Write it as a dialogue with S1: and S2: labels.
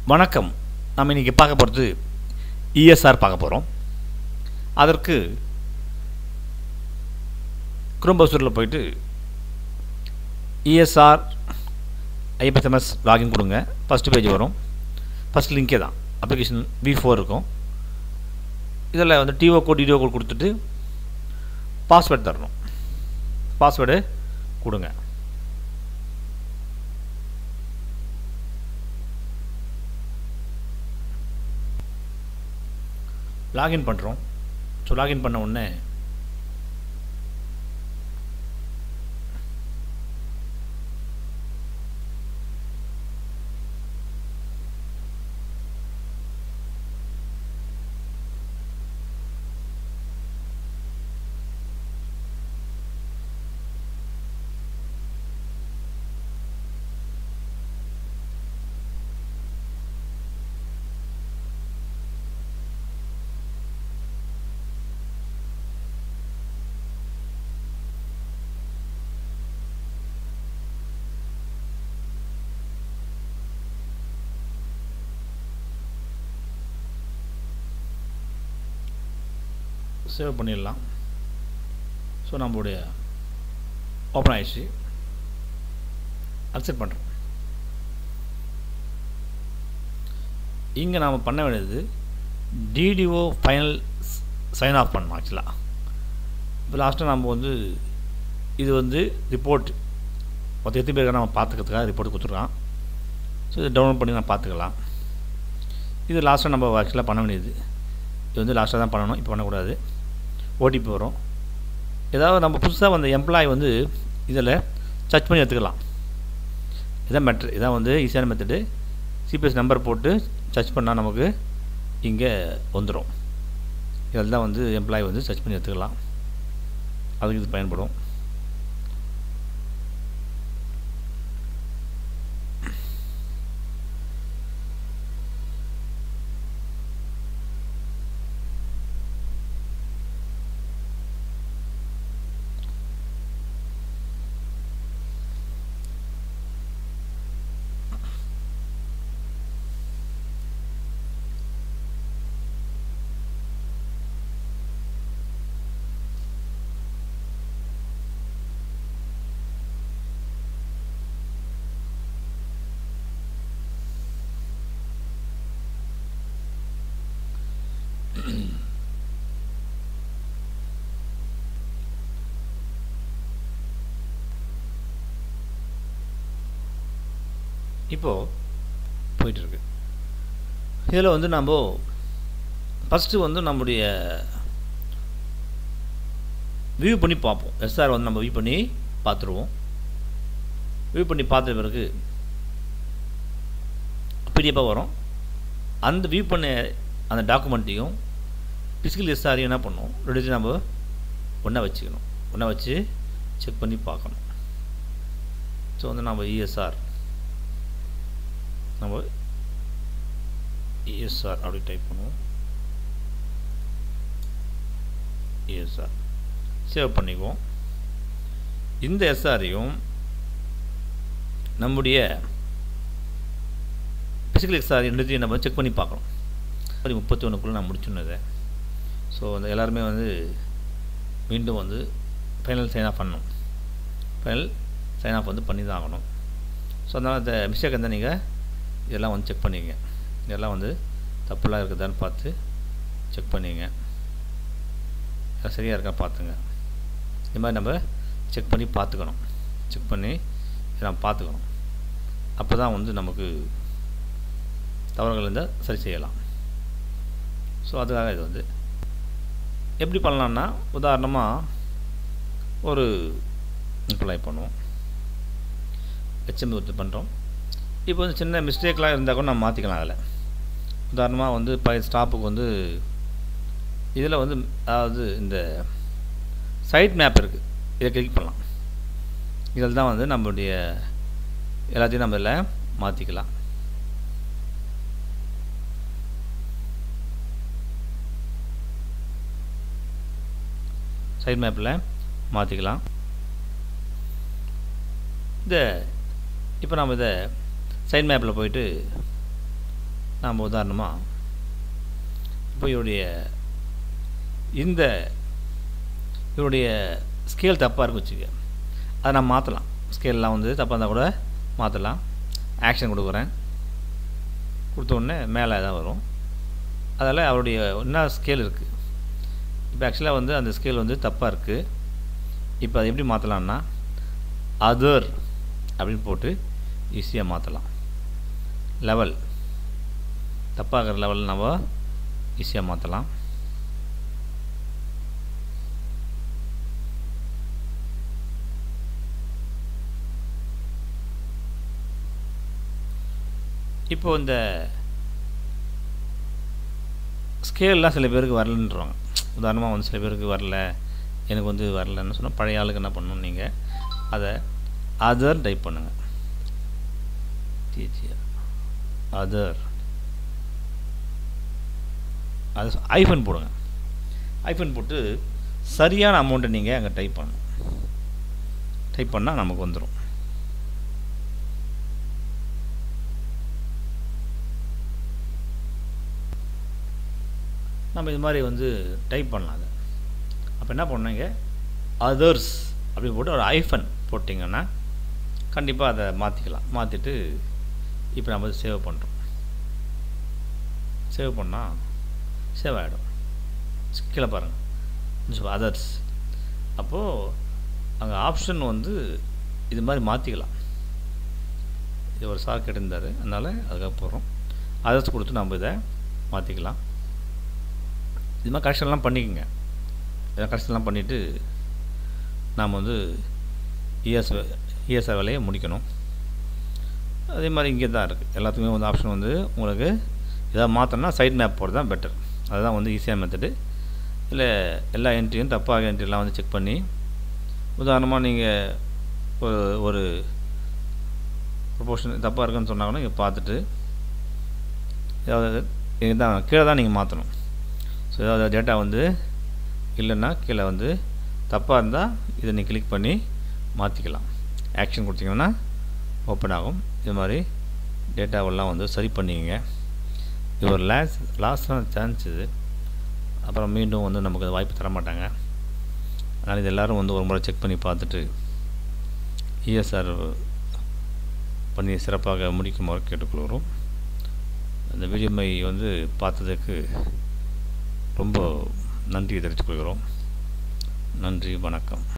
S1: வணக்கம் நம்ம இன்றைக்கி பார்க்க போகிறது இஎஸ்ஆர் பார்க்க போகிறோம் அதற்கு குரோம்பஸ்டரில் போயிட்டு இஎஸ்ஆர் ஐஎஃப்எஸ்எம்எஸ் லாகின் கொடுங்க ஃபஸ்ட்டு பேஜ் வரும் ஃபஸ்ட் லிங்கே தான் அப்ளிகேஷன் வி ஃபோர் இருக்கும் இதில் வந்து டிஓ கோட் டிடிஓ கோட் கொடுத்துட்டு பாஸ்வேர்டு தரணும் பாஸ்வேர்டு கொடுங்க லாகின் பண்ணுறோம் ஸோ லாகின் பண்ண உடனே சேவ் பண்ணிடலாம் ஸோ நம்மளுடைய ஓப்பன் ஆயிடுச்சு அக்செப்ட் பண்ணுறோம் இங்கே நாம் பண்ண வேண்டியது டிடிஓ ஃபைனல் சைன் ஆஃப் பண்ணணும் ஆக்சுவலாக இப்போ லாஸ்ட்டாக நம்ம வந்து இது வந்து ரிப்போர்ட் மொத்தம் எத்தனை பேருக்கு நம்ம பார்த்துக்கிறதுக்காக ரிப்போர்ட் கொடுத்துருக்கான் ஸோ இதை டவுன்லோட் பண்ணி நான் பார்த்துக்கலாம் இது லாஸ்ட்டாக நம்ம ஆக்சுவலாக பண்ண வேண்டியது இது வந்து லாஸ்ட்டாக தான் பண்ணணும் இப்போ பண்ணக்கூடாது ஓடிபி வரும் ஏதாவது நம்ம புதுசாக வந்த எம்ப்ளாய் வந்து இதில் சர்ச் பண்ணி எடுத்துக்கலாம் இதான் மெட்ரு இதான் வந்து ஈஸியான மெத்தடு சிபிஎஸ் நம்பர் போட்டு சர்ச் பண்ணால் நமக்கு இங்கே வந்துடும் இதில் தான் வந்து எம்ப்ளாய் வந்து சர்ச் பண்ணி எடுத்துக்கலாம் அதுக்கு இது பயன்படும் இப்போது போயிட்டுருக்கு இதில் வந்து நம்ம ஃபஸ்ட்டு வந்து நம்முடைய வியூ பண்ணி பார்ப்போம் எஸ்ஆர் வந்து நம்ம வியூ பண்ணி பார்த்துருவோம் வியூ பண்ணி பார்த்த பிறகு பிடிஎஃபாக வரும் அந்த வியூ பண்ண அந்த டாக்குமெண்ட்டையும் பிசிக்கல் எஸ்ஆரையும் என்ன பண்ணும் ரெண்டு நம்ம ஒன்றா வச்சுக்கணும் ஒன்றா வச்சு செக் பண்ணி பார்க்கணும் ஸோ வந்து நம்ம இஎஸ்ஆர் நம்ம இஎஸ்ஆர் அப்படி டைப் பண்ணுவோம் இஎஸ்ஆர் சேவ் பண்ணிக்குவோம் இந்த எஸ்ஆரையும் நம்முடைய பிசிக்கல் எக்ஸார் ரெண்டுத்தையும் நம்ம செக் பண்ணி பார்க்கணும் மாதிரி முப்பத்தி ஒன்றுக்குள்ளே நான் முடிச்சுன்னதை ஸோ அந்த எல்லாருமே வந்து மீண்டும் வந்து ஃபைனல் சைன் ஆஃப் பண்ணணும் ஃபைனல் சைன் ஆஃப் வந்து பண்ணி தான் ஆகணும் ஸோ அதனால் இந்த மிஸ்டேக் இருந்தால் நீங்கள் இதெல்லாம் வந்து செக் பண்ணிங்க இதெல்லாம் வந்து தப்புலாம் இருக்குதான்னு பார்த்து செக் பண்ணிங்க எல்லாம் சரியாக இருக்கா பார்த்துங்க இது மாதிரி நம்ம செக் பண்ணி பார்த்துக்கணும் செக் பண்ணி நம்ம பார்த்துக்கணும் அப்போ தான் வந்து நமக்கு தவறுகள் இருந்தால் சரி செய்யலாம் ஸோ அதுக்காக இது வந்து எப்படி பண்ணலான்னா உதாரணமாக ஒரு அப்ளை பண்ணுவோம் ஹெச்எம் ஒருத்தர் பண்ணுறோம் இப்போ வந்து சின்ன மிஸ்டேக்லாம் இருந்தால் கூட நம்ம மாற்றிக்கலாம் அதில் உதாரணமாக வந்து பழைய ஸ்டாப்புக்கு வந்து இதில் வந்து அதாவது இந்த சைட் மேப் இருக்குது இதை கிளிக் பண்ணலாம் இதில் தான் வந்து நம்மளுடைய எல்லாத்தையும் நம்ம இதில் மாற்றிக்கலாம் சைட் மேப்பில் மாற்றிக்கலாம் இந்த இப்போ நம்ம இதை சைட் மேப்பில் போயிட்டு நாம் உதாரணமாக இப்போ இவருடைய இந்த இவருடைய ஸ்கேல் தப்பாக இருக்கு வச்சுக்க அதை நான் மாற்றலாம் ஸ்கேல்லாம் வந்து தப்பாக இருந்தால் கூட மாற்றலாம் ஆக்ஷன் கொடுக்குறேன் கொடுத்த உடனே மேலே தான் வரும் அதில் அவருடைய என்ன ஸ்கேல் இருக்குது இப்போ ஆக்சுவலாக வந்து அந்த ஸ்கேல் வந்து தப்பாக இருக்குது இப்போ அதை எப்படி மாற்றலான்னா அதர் அப்படின்னு போட்டு ஈஸியாக மாற்றலாம் லெவல் தப்பாகிற லெவல் நம்ம ஈஸியாக மாற்றலாம் இப்போ இந்த ஸ்கேல்லாம் சில பேருக்கு வரலன்றவாங்க உதாரணமாக வந்து சில பேருக்கு வரல எனக்கு வந்து வரலன்னு சொன்னால் பழைய ஆளுக்கு என்ன பண்ணணும் நீங்கள் அதை அதர் டைப் பண்ணுங்கள் டிஹெச்ஆர் அதர் அது ஐஃபன் போடுங்க ஐஃபன் போட்டு சரியான அமௌண்ட்டை நீங்கள் அங்கே டைப் பண்ணணும் டைப் பண்ணால் நமக்கு வந்துடும் நம்ம இது மாதிரி வந்து டைப் பண்ணலாம் அதை அப்போ என்ன பண்ணீங்க அதர்ஸ் அப்படி போட்டு ஒரு ஐஃபன் போட்டிங்கன்னா கண்டிப்பாக அதை மாற்றிக்கலாம் மாற்றிட்டு இப்போ நம்ம சேவ் பண்ணுறோம் சேவ் பண்ணால் சேவ் ஆகிடும் கீழே பாருங்கள் அதர்ஸ் அப்போது அங்கே ஆப்ஷன் வந்து இது மாதிரி மாற்றிக்கலாம் இது ஒரு சார் கேட்டிருந்தார் அதனால் அதுக்காக போடுறோம் அதர்ஸ் கொடுத்து நம்ம இதை மாற்றிக்கலாம் இது மாதிரி கரெக்ஷன்லாம் பண்ணிக்கோங்க இதை கரெக்ஷன்லாம் பண்ணிவிட்டு நாம் வந்து இஎஸ் இஎஸ்ஆர் வேலையை முடிக்கணும் அதே மாதிரி இங்கே தான் இருக்குது எல்லாத்துக்குமே வந்து ஆப்ஷன் வந்து உங்களுக்கு எதாவது மாற்றணும்னா சைட் மேப் போடுறது தான் பெட்டர் அதுதான் வந்து ஈஸியாக மெத்தடு இல்லை எல்லா என்ட்ரியும் தப்பாக என்ட்ரிலாம் வந்து செக் பண்ணி உதாரணமாக நீங்கள் ஒரு ஒரு ப்ரொபோஷன் தப்பாக இருக்குன்னு சொன்னாங்கன்னா இங்கே பார்த்துட்டு ஏதாவது இங்கே தான் கீழே தான் நீங்கள் மாற்றணும் ஸோ ஏதாவது டேட்டா வந்து இல்லைன்னா கீழே வந்து தப்பாக இருந்தால் இதை நீங்கள் கிளிக் பண்ணி மாற்றிக்கலாம் ஆக்ஷன் கொடுத்தீங்கன்னா ஓப்பன் ஆகும் இது மாதிரி டேட்டாவெல்லாம் வந்து சரி பண்ணிக்கங்க இது ஒரு லாஸ் லாஸ்டான சான்ஸ் இது அப்புறம் மீண்டும் வந்து நமக்கு வாய்ப்பு தர மாட்டாங்க அதனால் இது எல்லோரும் வந்து ஒரு முறை செக் பண்ணி பார்த்துட்டு இஎஸ்ஆர் பண்ணி சிறப்பாக முடிக்குமாறு கேட்டுக்கொள்கிறோம் அந்த வீடியோமை வந்து பார்த்ததுக்கு ரொம்ப நன்றி தெரிவித்துக் கொள்கிறோம் நன்றி வணக்கம்